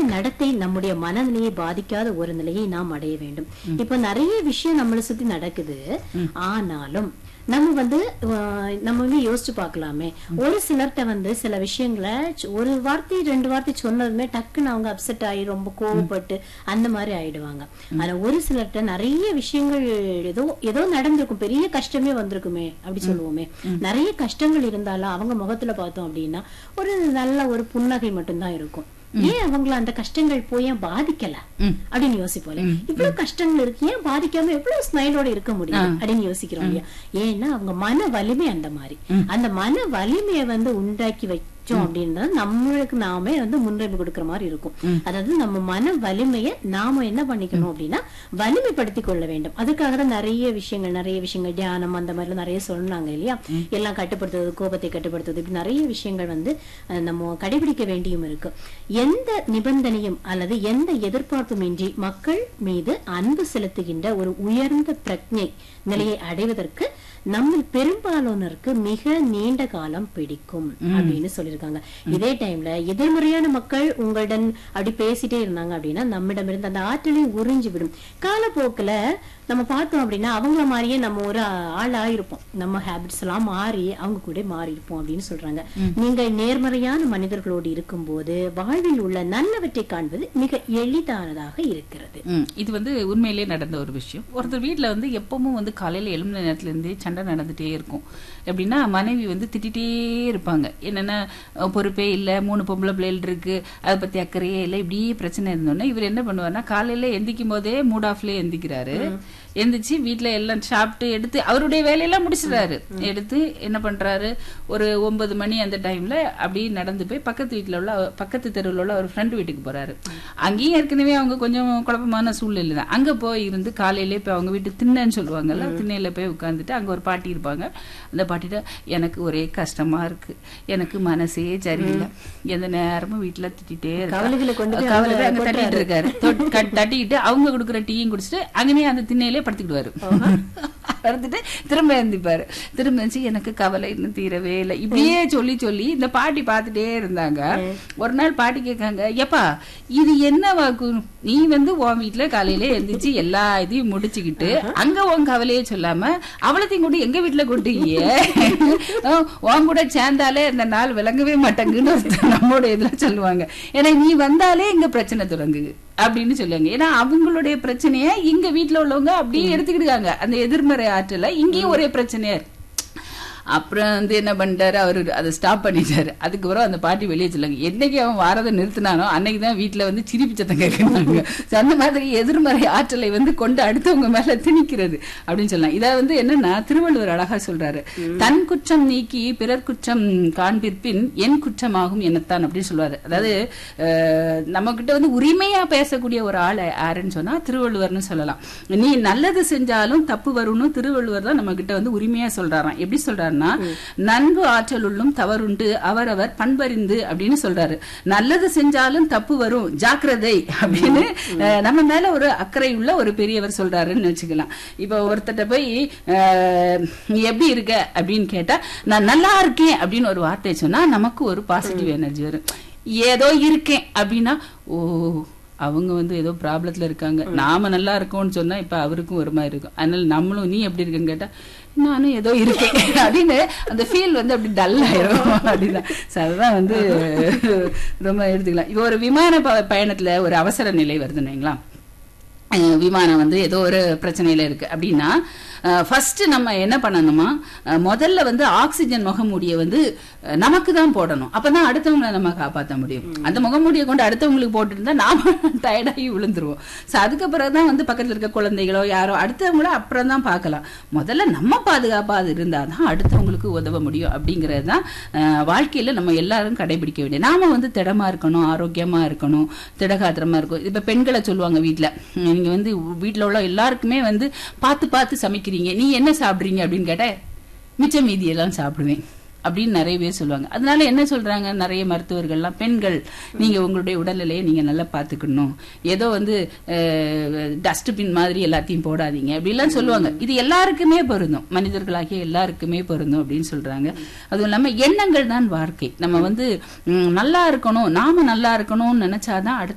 நடத்தை நம்முடைய மனநிலையை பாதிக்காத ஒரு நிலையை நாம் அடைய வேண்டும் இப்ப நிறைய விஷயம் நம்மளை சுத்தி நடக்குது ஆனாலும் நம்ம வந்து அஹ், நம்ம வந்து யோசிச்சு பார்க்கலாமே ஒரு சிலர்கிட்ட வந்து சில விஷயங்களை சு- ஒரு வார்த்தை ரெண்டு வார்த்தை சொன்னதுமே டக்குன்னு அவங்க அப்செட் ஆகி ரொம்ப கோவப்பட்டு அந்த மாதிரி ஆயிடுவாங்க ஆனா ஒரு சிலர்கிட்ட நிறைய விஷயங்கள் ஏதோ ஏதோ நடந்திருக்கும் பெரிய கஷ்டமே வந்திருக்குமே அப்படி சொல்லுவோமே நிறைய கஷ்டங்கள் இருந்தாலும் அவங்க முகத்துல பார்த்தோம் அப்படின்னா ஒரு நல்ல ஒரு புன்னகை மட்டும்தான் இருக்கும் ஏன் அவங்கள அந்த கஷ்டங்கள் போய் ஏன் பாதிக்கல அப்படின்னு யோசிப்போம் இவ்வளவு கஷ்டங்கள் இருக்கு ஏன் பாதிக்காம எவ்வளவு ஸ்மைலோட இருக்க முடியும் அப்படின்னு யோசிக்கிறோம் இல்லையா ஏன்னா அவங்க மன வலிமை அந்த மாதிரி அந்த மன வலிமையை வந்து உண்டாக்கி வச்சோம் அப்படின்னா நம்மளுக்கு நாமே வந்து முன்னுரிமை கொடுக்கிற மாதிரி இருக்கும் அதாவது நம்ம மன வலிமையை நாம என்ன பண்ணிக்கணும் அப்படின்னா வலிமைப்படுத்திக் கொள்ள வேண்டும் அதுக்காக தான் நிறைய விஷயங்கள் நிறைய விஷயங்கள் தியானம் அந்த மாதிரி எல்லாம் நிறைய சொன்னாங்க இல்லையா எல்லாம் கட்டுப்படுத்துவது கோபத்தை கட்டுப்படுத்துவது இப்படி நிறைய விஷயங்கள் வந்து அஹ், நம்ம கடைபிடிக்க வேண்டியும் இருக்கு எந்த நிபந்தனையும் அல்லது எந்த எதிர்பார்ப்பும் இன்றி மக்கள் மீது அன்பு செலுத்துகின்ற ஒரு உயர்ந்த பிரக்ஞை நிலையை அடைவதற்கு நம்ம பெரும்பாலானோருக்கு மிக நீண்ட காலம் பிடிக்கும் அப்படின்னு சொல்லியிருக்காங்க இதே டைம்ல எதிர்மறையான மக்கள் உங்களுடன் அப்படி பேசிட்டே இருந்தாங்க அப்படின்னா நம்மிடமிருந்து அந்த ஆற்றலை உறிஞ்சு விடும் காலப்போக்குல நம்ம பார்த்தோம் அப்படின்னா அவங்கள மாதிரியே நம்ம ஒரு ஆள் ஆயிருப்போம் நம்ம ஹேபிட்ஸ் எல்லாம் மாறி அவங்க கூட மாறி இருப்போம் அப்படின்னு சொல்றாங்க நீங்கள் நேர்மறையான மனிதர்களோடு இருக்கும்போது வாழ்வில் உள்ள நல்லவற்றை காண்பது மிக எளிதானதாக இருக்கிறது ம், இது வந்து உண்மையிலேயே நடந்த ஒரு விஷயம் ஒருத்தர் வீட்ல வந்து எப்பவும் வந்து காலையில எழும்பின நேரத்துல இருந்தே சண்டை நடந்துட்டே இருக்கும் எப்படின்னா மனைவி வந்து திட்டிகிட்டே இருப்பாங்க என்னன்னா அஹ், பொறுப்பே இல்ல மூணு பொம்பளை பிள்ளைகள் இருக்கு அதை பத்தி அக்கறையே இல்லை இப்படியே பிரச்சனை இருந்தோன்னே இவர் என்ன பண்ணுவாருன்னா காலையில எந்திக்கும் போதே மூட் ஆஃப்லயே எந்திக்கிறாரு எந்திரிச்சு வீட்ல எல்லாம் சாப்பிட்டு எடுத்து அவருடைய வேலையெல்லாம் முடிச்சிடுறாரு எடுத்து என்ன பண்றாரு ஒரு ஒன்பது மணி அந்த டைம்ல அப்படியே நடந்து போய் பக்கத்து வீட்ல உள்ள அவ- பக்கத்து தெருவில் உள்ள ஒரு ஃப்ரெண்டு வீட்டுக்கு போறாரு அங்கேயும் ஏற்கனவே அவங்க கொஞ்சம் குழப்பமான சூழ்நிலை தான் அங்க போய் இருந்து காலையிலே போய் அவங்க வீட்டு திண்ணன்னு சொல்லுவாங்கல்ல திண்ணையில போய் உட்காந்துட்டு அங்க ஒரு பாட்டி இருப்பாங்க அந்த பாட்டிட்ட எனக்கு ஒரே கஷ்டமா இருக்கு எனக்கு மனசே சரியில்லை எந்த நேரமும் வீட்டுல திட்டிட்டே கவலைகளை கொண்டு போய் கவலை அங்க அங்க தட்டிட்டு இருக்காரு தொட்- கட்- தட்டிக்கிட்டு அவங்க கொடுக்குற டீயும் குடிச்சிட்டு அங்கனே அந்த திண்ணையிலே படுத்துக்கிடுவாரு படுத்துட்டு திரும்ப எழுந்திப்பாரு திரும்ப எழுந்துச்சு எனக்கு கவலை இன்னும் தீரவே இல்லை இப்படியே சொல்லி சொல்லி இந்த பாட்டி பார்த்துட்டே இருந்தாங்க ஒரு நாள் பாட்டி கேட்காங்க எப்பா இது என்ன வாக்கு நீ வந்து உன் வீட்டுல காலையில எழுந்திரிச்சு எல்லா இதையும் முடிச்சுக்கிட்டு அங்க உன் கவலையே சொல்லாம அவளத்தையும் கொண்டு எங்க வீட்டுல கொட்டியே உன் கூட சேர்ந்தாலே இந்த நாள் விளங்கவே மாட்டேங்குன்னு ஒருத்தர் நம்மளோட இதுல சொல்லுவாங்க ஏன்னா நீ வந்தாலே இங்க பிரச்சனை தொடங்குது அப்படின்னு சொல்லுவாங்க ஏன்னா அவங்களுடைய பிரச்சனைய இங்க வீட்டுல உள்ளவங்க அப்படியே எடுத்துக்கிட்டாங்க அந்த எதிர்மறை ஆற்றல இங்கேயும் ஒரே பிரச்சனையா இருக்கு அப்புறம் வந்து என்ன பண்ணிட்டாரு அவரு அதை ஸ்டாப் பண்ணிட்டாரு அதுக்கப்புறம் அந்த பாட்டி வெளியே சொல்லுங்க என்னைக்கு அவன் வாரதை நிறுத்தினானோ அன்னைக்கு தான் வீட்டுல வந்து சிரிப்பு சத்தம் கேட்கறாங்க So, அந்த மாதிரி எதிர்மறை ஆற்றலை வந்து கொண்டு அடுத்தவங்க மேல திணிக்கிறது அப்படின்னு சொல்லலாம் இதை வந்து என்னன்னா திருவள்ளுவர் அழகா சொல்றாரு தன் குற்றம் நீக்கி பிறர் குற்றம் காண்பிற்பின் என் குற்றமாகும் எனத்தான் அப்படின்னு சொல்லுவாரு அதாவது நம்ம கிட்ட வந்து உரிமையா பேசக்கூடிய ஒரு ஆள் யாருன்னு சொன்னா திருவள்ளுவர்னு சொல்லலாம் நீ நல்லது செஞ்சாலும் தப்பு வரும்னு திருவள்ளுவர் தான் நம்ம கிட்ட வந்து உரிமையா சொல்றாராம் எப்படி சொல்றாருன்னா நன்கு ஆற்றல் உள்ளும் தவறுண்டு அவரவர் பண்பறிந்து அப்படின்னு சொல்றாரு நல்லது செஞ்சாலும் தப்பு வரும் ஜாக்கிரதை அப்படின்னு அஹ், நம்ம மேல ஒரு அக்கறை உள்ள ஒரு பெரியவர் சொல்றாருன்னு வச்சுக்கலாம் இப்ப ஒருத்தட்ட போய் அஹ், நீ எப்படி இருக்க அப்படின்னு கேட்டா நான் நல்லா இருக்கேன் அப்படின்னு ஒரு வார்த்தை சொன்னா நமக்கு ஒரு பாசிட்டிவ் எனர்ஜி வரும் ஏதோ இருக்கேன் அப்படின்னா ஓ அவங்க வந்து ஏதோ ப்ராப்ளத்துல இருக்காங்க நாம நல்லா இருக்கோம்னு சொன்னா இப்ப அவருக்கும் ஒரு மாதிரி இருக்கும் அதனால நம்மளும் நீ எப்படி இருக்குன்னு கேட்டா நானும் ஏதோ இருக்கேன் அப்படின்னு அந்த ஃபீல் வந்து அப்படி டல் ஆயிரும் அப்படிதான் So அதுதான் வந்து ரொம்ப எடுத்துக்கலாம் இப்போ ஒரு விமான ப- பயணத்துல ஒரு அவசர நிலை வருதுன்னு வைங்களேன். அஹ் விமானம் வந்து ஏதோ ஒரு பிரச்சனையில இருக்கு அப்படின்னா ஃபர்ஸ்ட் நம்ம என்ன பண்ணணுமா அஹ் முதல்ல வந்து ஆக்சிஜன் முகமூடியை வந்து அஹ் நமக்கு தான் போடணும் அப்பதான் அடுத்தவங்களை நம்ம காப்பாற்ற முடியும் அந்த முகமூடியை கொண்டு அடுத்தவங்களுக்கு போட்டுருந்தா நாம டயர்டாகி விழுந்துருவோம் ஸோ அதுக்கு பிறகுதான் வந்து பக்கத்துல இருக்க குழந்தைகளோ யாரோ அடுத்தவங்கள அப்புறம் தான் பார்க்கலாம் முதல்ல நம்ம பாதுகாப்பா அது இருந்தால் தான் அடுத்தவங்களுக்கு உதவ முடியும் அப்படிங்கிறது தான் அஹ் வாழ்க்கையில நம்ம எல்லாரும் கடைபிடிக்க வேண்டிய நாம வந்து திடமா இருக்கணும் ஆரோக்கியமா இருக்கணும் திடகாத்திரமா இருக்கும் இப்ப பெண்களை சொல்லுவாங்க வீட்ல உம் நீங்க வந்து வீட்ல உள்ள எல்லாருக்குமே வந்து பார்த்து பார்த்து சமைக்கிறீங்க நீ என்ன சாப்பிடுறீங்க அப்படின்னு கேட்டா மிச்ச மீதி எல்லாம் சாப்பிடுவேன் அப்படின்னு நிறைய பேர் சொல்லுவாங்க அதனால என்ன சொல்றாங்க நிறைய மருத்துவர்கள்லாம் பெண்கள் நீங்க உங்களுடைய உடல்நிலையை நீங்க நல்லா பாத்துக்கணும் ஏதோ வந்து டஸ்ட்பின் மாதிரி எல்லாத்தையும் போடாதீங்க அப்படிலாம் சொல்லுவாங்க இது எல்லாருக்குமே பொருந்தும் மனிதர்களாகிய எல்லாருக்குமே பொருந்தும் அப்படின்னு சொல்றாங்க அதுவும் இல்லாம எண்ணங்கள் தான் வாழ்க்கை நம்ம வந்து ம், நல்லா இருக்கணும் நாம நல்லா இருக்கணும்னு நினைச்சாதான் அடுத்த